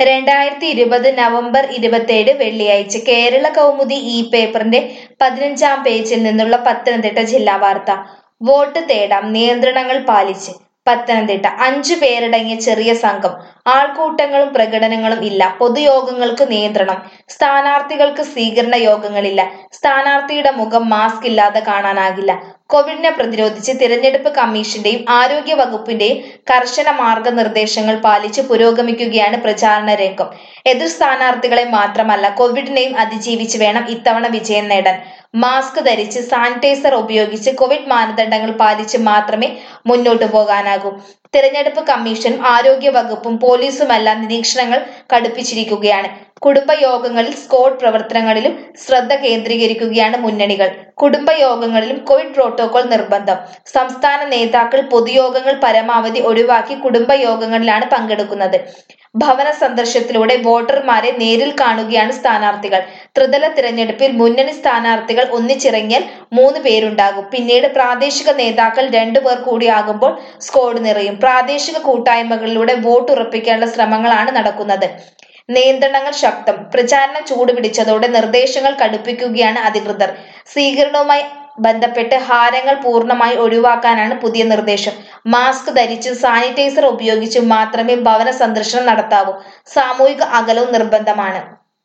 രണ്ടായിരത്തി ഇരുപത് നവംബർ ഇരുപത്തേഴ് വെള്ളിയാഴ്ച കേരള കൗമുദി ഈ പേപ്പറിന്റെ പതിനഞ്ചാം പേജിൽ നിന്നുള്ള പത്തനംതിട്ട ജില്ലാ വാർത്ത വോട്ട് തേടാം നിയന്ത്രണങ്ങൾ പാലിച്ച് പത്തനംതിട്ട അഞ്ചു പേരടങ്ങിയ ചെറിയ സംഘം ആൾക്കൂട്ടങ്ങളും പ്രകടനങ്ങളും ഇല്ല പൊതുയോഗങ്ങൾക്ക് നിയന്ത്രണം സ്ഥാനാർത്ഥികൾക്ക് സ്വീകരണ യോഗങ്ങളില്ല സ്ഥാനാർത്ഥിയുടെ മുഖം മാസ്ക് ഇല്ലാതെ കാണാനാകില്ല കോവിഡിനെ പ്രതിരോധിച്ച് തിരഞ്ഞെടുപ്പ് കമ്മീഷന്റെയും ആരോഗ്യ വകുപ്പിന്റെയും കർശന മാർഗനിർദ്ദേശങ്ങൾ പാലിച്ച് പുരോഗമിക്കുകയാണ് പ്രചാരണ രംഗം എതിർ സ്ഥാനാർത്ഥികളെ മാത്രമല്ല കോവിഡിനെയും അതിജീവിച്ച് വേണം ഇത്തവണ വിജയം നേടാൻ മാസ്ക് ധരിച്ച് സാനിറ്റൈസർ ഉപയോഗിച്ച് കോവിഡ് മാനദണ്ഡങ്ങൾ പാലിച്ച് മാത്രമേ മുന്നോട്ടു പോകാനാകൂ തിരഞ്ഞെടുപ്പ് കമ്മീഷനും ആരോഗ്യ വകുപ്പും പോലീസുമെല്ലാം നിരീക്ഷണങ്ങൾ കടുപ്പിച്ചിരിക്കുകയാണ് കുടുംബയോഗങ്ങളിൽ സ്ക്വാഡ് പ്രവർത്തനങ്ങളിലും ശ്രദ്ധ കേന്ദ്രീകരിക്കുകയാണ് മുന്നണികൾ കുടുംബയോഗങ്ങളിലും കോവിഡ് പ്രോട്ടോകോൾ നിർബന്ധം സംസ്ഥാന നേതാക്കൾ പൊതുയോഗങ്ങൾ പരമാവധി ഒഴിവാക്കി കുടുംബയോഗങ്ങളിലാണ് പങ്കെടുക്കുന്നത് ഭവന സന്ദർശനത്തിലൂടെ വോട്ടർമാരെ നേരിൽ കാണുകയാണ് സ്ഥാനാർത്ഥികൾ ത്രിതല തിരഞ്ഞെടുപ്പിൽ മുന്നണി സ്ഥാനാർത്ഥികൾ ഒന്നിച്ചിറങ്ങിയാൽ മൂന്ന് പേരുണ്ടാകും പിന്നീട് പ്രാദേശിക നേതാക്കൾ രണ്ടുപേർ കൂടിയാകുമ്പോൾ സ്കോഡ് നിറയും പ്രാദേശിക കൂട്ടായ്മകളിലൂടെ വോട്ട് ഉറപ്പിക്കാനുള്ള ശ്രമങ്ങളാണ് നടക്കുന്നത് നിയന്ത്രണങ്ങൾ ശക്തം പ്രചാരണം ചൂടുപിടിച്ചതോടെ നിർദ്ദേശങ്ങൾ കടുപ്പിക്കുകയാണ് അധികൃതർ സ്വീകരണവുമായി ബന്ധപ്പെട്ട് ഹാരങ്ങൾ പൂർണ്ണമായി ഒഴിവാക്കാനാണ് പുതിയ നിർദ്ദേശം മാസ്ക് ധരിച്ചും സാനിറ്റൈസർ ഉപയോഗിച്ചും മാത്രമേ ഭവന സന്ദർശനം നടത്താവൂ സാമൂഹിക അകലവും നിർബന്ധമാണ്